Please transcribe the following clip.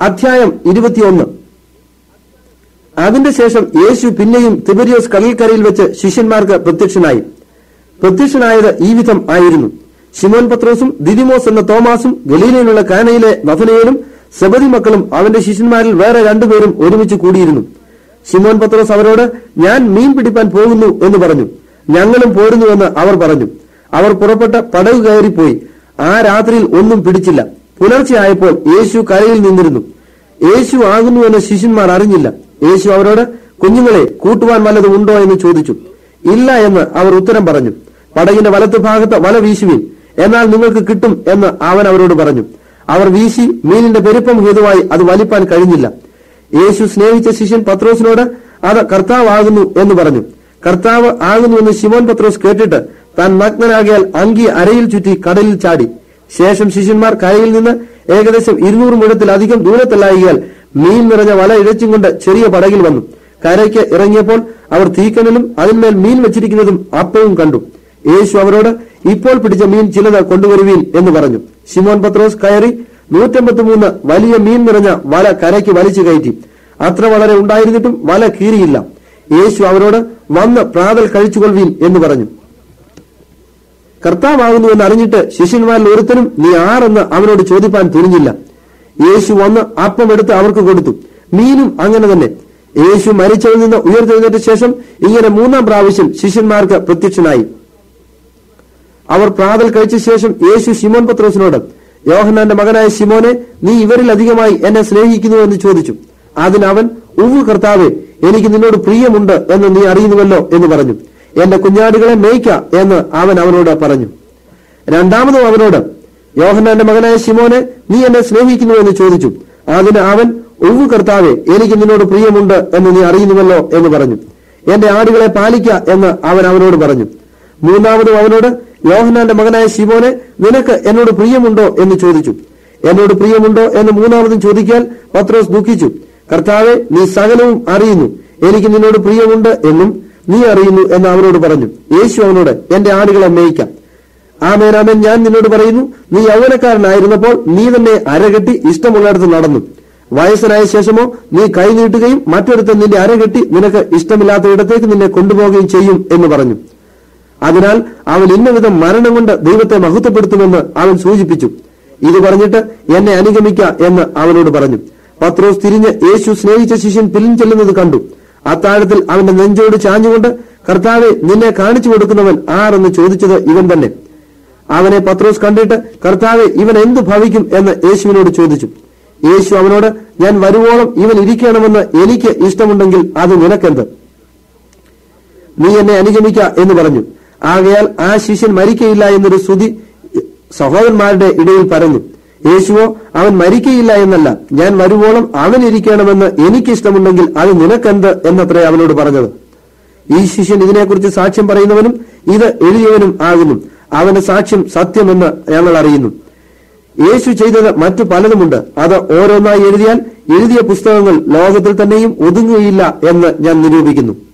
അധ്യായം ഇരുപത്തിയൊന്ന് അതിന്റെ ശേഷം യേശു പിന്നെയും തിബരിയോസ് കടൽക്കരയിൽ വെച്ച് ശിഷ്യന്മാർക്ക് പ്രത്യക്ഷനായി പ്രത്യക്ഷനായത് ഈ വിധം ആയിരുന്നു ശിമോൻ പത്രോസും ദിദിമോസ് എന്ന തോമാസും ഗലീലയിലുള്ള കാനയിലെ നഫനയേലും സെബതി മക്കളും അവന്റെ ശിഷ്യന്മാരിൽ വേറെ രണ്ടുപേരും ഒരുമിച്ച് കൂടിയിരുന്നു ശിമോൻ പത്രോസ് അവരോട് ഞാൻ മീൻ പിടിപ്പാൻ പോകുന്നു എന്ന് പറഞ്ഞു ഞങ്ങളും പോരുന്നുവെന്ന് അവർ പറഞ്ഞു അവർ പുറപ്പെട്ട പടകു കയറിപ്പോയി ആ രാത്രിയിൽ ഒന്നും പിടിച്ചില്ല പുലർച്ചെയായപ്പോൾ യേശു കരയിൽ നിന്നിരുന്നു യേശു ആകുന്നുവെന്ന് ശിഷ്യന്മാർ അറിഞ്ഞില്ല യേശു അവരോട് കുഞ്ഞുങ്ങളെ കൂട്ടുവാൻ വല്ലതും ഉണ്ടോ എന്ന് ചോദിച്ചു ഇല്ല എന്ന് അവർ ഉത്തരം പറഞ്ഞു പടകിന്റെ വലത്ത് ഭാഗത്ത് വല വീശുവിൻ എന്നാൽ നിങ്ങൾക്ക് കിട്ടും എന്ന് അവൻ അവരോട് പറഞ്ഞു അവർ വീശി മീനിന്റെ പെരുപ്പം ഹേതുവായി അത് വലിപ്പാൻ കഴിഞ്ഞില്ല യേശു സ്നേഹിച്ച ശിഷ്യൻ പത്രോസിനോട് അത് കർത്താവാകുന്നു എന്ന് പറഞ്ഞു കർത്താവ് ആകുന്നുവെന്ന് ശിമോൻ പത്രോസ് കേട്ടിട്ട് താൻ നഗ്നനാകിയാൽ അങ്കി അരയിൽ ചുറ്റി കടലിൽ ചാടി ശേഷം ശിഷ്യന്മാർ കരയിൽ നിന്ന് ഏകദേശം ഇരുന്നൂറ് മുഴത്തിലധികം ദൂരത്തിലായിയാൽ മീൻ നിറഞ്ഞ വല ഇഴച്ചും കൊണ്ട് ചെറിയ പടകിൽ വന്നു കരയ്ക്ക് ഇറങ്ങിയപ്പോൾ അവർ തീക്കനലും അതിന്മേൽ മീൻ വെച്ചിരിക്കുന്നതും അപ്പവും കണ്ടു യേശു അവരോട് ഇപ്പോൾ പിടിച്ച മീൻ ചിലത് കൊണ്ടുവരുവീൻ എന്ന് പറഞ്ഞു ശിമോൻ പത്രോസ് കയറി നൂറ്റമ്പത്തിമൂന്ന് വലിയ മീൻ നിറഞ്ഞ വല കരയ്ക്ക് വലിച്ചു കയറ്റി അത്ര വളരെ ഉണ്ടായിരുന്നിട്ടും വല കീറിയില്ല യേശു അവരോട് വന്ന് പ്രാതൽ കഴിച്ചുകൊള്ളുവീൻ എന്ന് പറഞ്ഞു കർത്താവാകുന്നു എന്ന് അറിഞ്ഞിട്ട് ശിഷ്യന്മാരിൽ ഒരുത്തനും നീ ആരെന്ന് അവനോട് ചോദിപ്പാൻ തുനിഞ്ഞില്ല യേശു വന്ന് അപ്പം എടുത്ത് അവർക്ക് കൊടുത്തു മീനും അങ്ങനെ തന്നെ യേശു മരിച്ചതിൽ നിന്ന് ഉയർത്തെഴുന്നേറ്റ ശേഷം ഇങ്ങനെ മൂന്നാം പ്രാവശ്യം ശിഷ്യന്മാർക്ക് പ്രത്യക്ഷനായി അവർ പ്രാതൽ കഴിച്ച ശേഷം യേശു ശിമോൻ പത്രോസിനോട് യോഹന്നാന്റെ മകനായ ശിമോനെ നീ ഇവരിൽ അധികമായി എന്നെ സ്നേഹിക്കുന്നു എന്ന് ചോദിച്ചു അതിന് അവൻ ഉവ്വ് കർത്താവെ എനിക്ക് നിന്നോട് പ്രിയമുണ്ട് എന്ന് നീ അറിയുന്നുവല്ലോ എന്ന് പറഞ്ഞു എന്റെ കുഞ്ഞാടുകളെ മേയ്ക്ക എന്ന് അവൻ അവനോട് പറഞ്ഞു രണ്ടാമതും അവനോട് യോഹന്നാന്റെ മകനായ ശിമോനെ നീ എന്നെ സ്നേഹിക്കുന്നു എന്ന് ചോദിച്ചു അതിന് അവൻ ഉവ്വ് കർത്താവെ എനിക്ക് നിന്നോട് പ്രിയമുണ്ട് എന്ന് നീ അറിയുന്നുവല്ലോ എന്ന് പറഞ്ഞു എന്റെ ആടുകളെ പാലിക്ക എന്ന് അവൻ അവനോട് പറഞ്ഞു മൂന്നാമതും അവനോട് യോഹന്നാന്റെ മകനായ ശിമോനെ നിനക്ക് എന്നോട് പ്രിയമുണ്ടോ എന്ന് ചോദിച്ചു എന്നോട് പ്രിയമുണ്ടോ എന്ന് മൂന്നാമതും ചോദിക്കാൻ പത്രോസ് ദുഃഖിച്ചു കർത്താവെ നീ സകലവും അറിയുന്നു എനിക്ക് നിന്നോട് പ്രിയമുണ്ട് എന്നും നീ അറിയുന്നു എന്ന് അവനോട് പറഞ്ഞു യേശു അവനോട് എന്റെ ആടുകളെ മേയ്ക്കാം ആമേനാമൻ ഞാൻ നിന്നോട് പറയുന്നു നീ യൗവനക്കാരനായിരുന്നപ്പോൾ നീ തന്നെ അരകെട്ടി ഇഷ്ടമുള്ളിടത്ത് നടന്നു വയസ്സനായ ശേഷമോ നീ കൈ നീട്ടുകയും മറ്റൊരുത്തൻ നിന്റെ അരകെട്ടി നിനക്ക് ഇഷ്ടമില്ലാത്ത ഇടത്തേക്ക് നിന്നെ കൊണ്ടുപോവുകയും ചെയ്യും എന്ന് പറഞ്ഞു അതിനാൽ അവൻ ഇന്നവിധം മരണം കൊണ്ട് ദൈവത്തെ മഹത്വപ്പെടുത്തുമെന്ന് അവൻ സൂചിപ്പിച്ചു ഇത് പറഞ്ഞിട്ട് എന്നെ അനുഗമിക്ക എന്ന് അവനോട് പറഞ്ഞു പത്രോസ് തിരിഞ്ഞ് യേശു സ്നേഹിച്ച ശിഷ്യൻ പിലിൻ ചെല്ലുന്നത് കണ്ടു അത്താഴത്തിൽ അവന്റെ നെഞ്ചോട് ചാഞ്ഞുകൊണ്ട് കർത്താവെ നിന്നെ കാണിച്ചു കൊടുക്കുന്നവൻ ആരെന്ന് ചോദിച്ചത് ഇവൻ തന്നെ അവനെ പത്രോസ് കണ്ടിട്ട് കർത്താവെ ഇവൻ എന്തു ഭവിക്കും എന്ന് യേശുവിനോട് ചോദിച്ചു യേശു അവനോട് ഞാൻ വരുവോളം ഇവൻ ഇരിക്കണമെന്ന് എനിക്ക് ഇഷ്ടമുണ്ടെങ്കിൽ അത് നിനക്കെന്ത് നീ എന്നെ അനുഗമിക്ക എന്ന് പറഞ്ഞു ആകയാൽ ആ ശിഷ്യൻ മരിക്കയില്ല എന്നൊരു സ്തുതി സഹോദരന്മാരുടെ ഇടയിൽ പറഞ്ഞു യേശുവോ അവൻ മരിക്കയില്ല എന്നല്ല ഞാൻ വരുവോളം അവൻ ഇരിക്കണമെന്ന് എനിക്കിഷ്ടമുണ്ടെങ്കിൽ അത് നിനക്കെന്ത് എന്നത്രേ അവനോട് പറഞ്ഞത് ഈ ശിഷ്യൻ ഇതിനെക്കുറിച്ച് സാക്ഷ്യം പറയുന്നവനും ഇത് എഴുതിയവനും ആകുന്നു അവന്റെ സാക്ഷ്യം സത്യമെന്ന് ഞങ്ങൾ അറിയുന്നു യേശു ചെയ്തത് മറ്റു പലതുമുണ്ട് അത് ഓരോന്നായി എഴുതിയാൽ എഴുതിയ പുസ്തകങ്ങൾ ലോകത്തിൽ തന്നെയും ഒതുങ്ങുകയില്ല എന്ന് ഞാൻ നിരൂപിക്കുന്നു